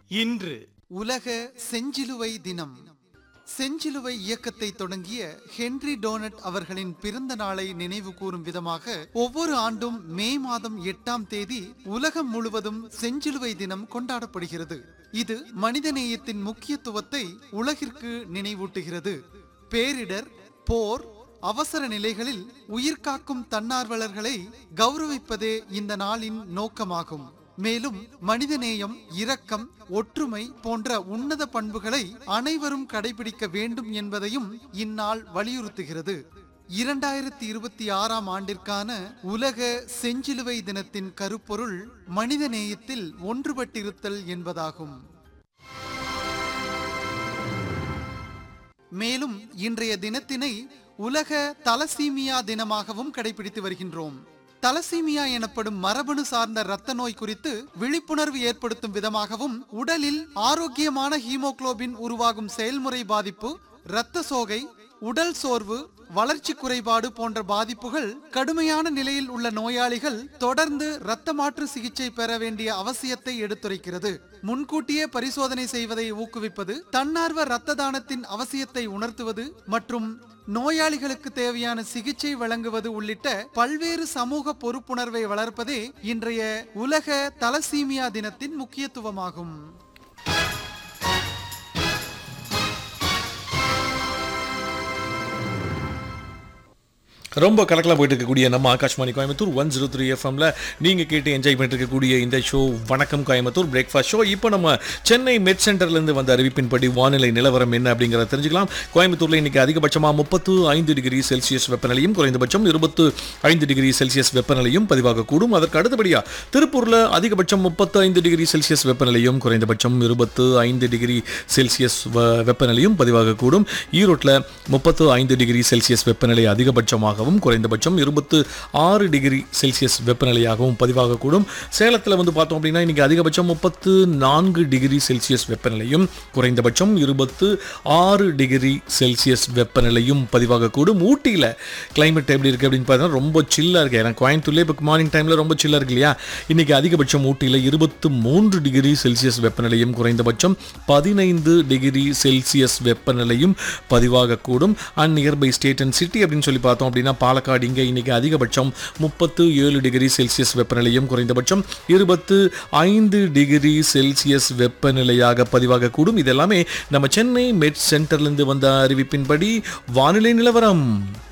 இன்று உலக செஞ்சிலுவை தினம் செஞ்சிலுவை இயக்கத்தை தொடங்கிய ஹென்றி டோனட் அவர்களின் பிறந்த நாளை நினைவு கூறும் விதமாக ஒவ்வொரு ஆண்டும் மே மாதம் எட்டாம் தேதி உலகம் முழுவதும் செஞ்சிலுவை தினம் கொண்டாடப்படுகிறது இது மனிதநேயத்தின் முக்கியத்துவத்தை உலகிற்கு நினைவூட்டுகிறது பேரிடர் போர் அவசர நிலைகளில் உயிர்காக்கும் தன்னார்வலர்களை கௌரவிப்பதே இந்த நாளின் நோக்கமாகும் மேலும் மனிதநேயம் இரக்கம் ஒற்றுமை போன்ற உன்னத பண்புகளை அனைவரும் கடைபிடிக்க வேண்டும் என்பதையும் இந்நாள் வலியுறுத்துகிறது இரண்டாயிரத்தி இருபத்தி ஆறாம் ஆண்டிற்கான உலக செஞ்சிலுவை தினத்தின் கருப்பொருள் மனிதநேயத்தில் ஒன்றுபட்டிருத்தல் என்பதாகும் மேலும் இன்றைய தினத்தினை உலக தலசீமியா தினமாகவும் கடைபிடித்து வருகின்றோம் தலசீமியா எனப்படும் மரபணு சார்ந்த இரத்த நோய் குறித்து விழிப்புணர்வு ஏற்படுத்தும் விதமாகவும் உடலில் ஆரோக்கியமான ஹீமோகுளோபின் உருவாகும் செயல்முறை பாதிப்பு இரத்த சோகை உடல் சோர்வு வளர்ச்சி குறைபாடு போன்ற பாதிப்புகள் கடுமையான நிலையில் உள்ள நோயாளிகள் தொடர்ந்து இரத்த மாற்று சிகிச்சை பெற வேண்டிய அவசியத்தை எடுத்துரைக்கிறது முன்கூட்டியே பரிசோதனை செய்வதை ஊக்குவிப்பது தன்னார்வ இரத்த தானத்தின் அவசியத்தை உணர்த்துவது மற்றும் நோயாளிகளுக்கு தேவையான சிகிச்சை வழங்குவது உள்ளிட்ட பல்வேறு சமூக பொறுப்புணர்வை வளர்ப்பதே இன்றைய உலக தலசீமியா தினத்தின் முக்கியத்துவமாகும் ரொம்ப கலக்கலாக போயிட்டு இருக்கக்கூடிய நம்ம Akashvani Coimbatore one zero three எஃப்எம்ல நீங்கள் கேட்டு என்ஜாய் பண்ணிட்டு இருக்கக்கூடிய இந்த ஷோ வணக்கம் கோயம்புத்தூர் பிரேக்ஃபாஸ்ட் ஷோ இப்போ நம்ம சென்னை மெட் சென்டர்லேருந்து வந்த அறிவிப்பின்படி வானிலை நிலவரம் என்ன அப்படிங்கிறத தெரிஞ்சுக்கலாம் கோயம்புத்தூரில் இன்னைக்கு அதிகபட்சமாக முப்பத்து ஐந்து டிகிரி செல்சியஸ் வெப்பநிலையும் குறைந்தபட்சம் இருபத்து ஐந்து டிகிரி செல்சியஸ் வெப்பநிலையும் பதிவாகக்கூடும் அதற்கு அடுத்தபடியாக திருப்பூரில் அதிகபட்சம் முப்பத்து ஐந்து டிகிரி செல்சியஸ் வெப்பநிலையும் குறைந்தபட்சம் இருபத்து ஐந்து டிகிரி செல்சியஸ் வ- வெப்பநிலையும் பதிவாகக்கூடும் ஈரோட்டில் முப்பத்து ஐந்து டிகிரி செல்சியஸ் வெப்பநிலை அதிகபட்சமாகவும் குறைந்தபட்சம் இருபத்து ஆறு டிகிரி செல்சியஸ் வெப்பநிலையாகவும் பதிவாகக்கூடும் சேலத்தில் வந்து பார்த்தோம் அப்படின்னா இன்னைக்கு அதிகபட்சம் முப்பத்து நான்கு டிகிரி செல்சியஸ் வெப்பநிலையும் குறைந்தபட்சம் இருபத்து ஆறு டிகிரி செல்சியஸ் வெப்பநிலையும் பதிவாகக்கூடும் ஊட்டியில் கிளைமேட் எப்படி இருக்குது அப்படின்னு பார்த்தீங்கன்னா ரொம்ப சில்லாக இருக்குது ஏன்னா கோயம்புத்தூர்லேயே இப்போ மார்னிங் டைமில் ரொம்ப சில்லாக இருக்கு இல்லையா இன்னைக்கு அதிகபட்சம் ஊட்டியில் இருபத்து மூன்று டிகிரி செல்சியஸ் வெப்பநிலையும் குறைந்தபட்சம் பதினைந்து டிகிரி செல்சியஸ் வெப்பநிலையும் பதிவாகக்கூடும் and nearby state and city அப்படின்னு சொல்லி பார்த்தோம் அப்படின்னா பாலக்காடு இங்கே இன்னைக்கு அதிகபட்சம் முப்பத்து ஏழு டிகிரி செல்சியஸ் வெப்பநிலையும் குறைந்தபட்சம் இருபத்து ஐந்து டிகிரி செல்சியஸ் வெப்பநிலையாக பதிவாகக்கூடும் இதெல்லாமே நம்ம சென்னை மெட் சென்டர்லேருந்து வந்த அறிவிப்பின்படி வானிலை நிலவரம்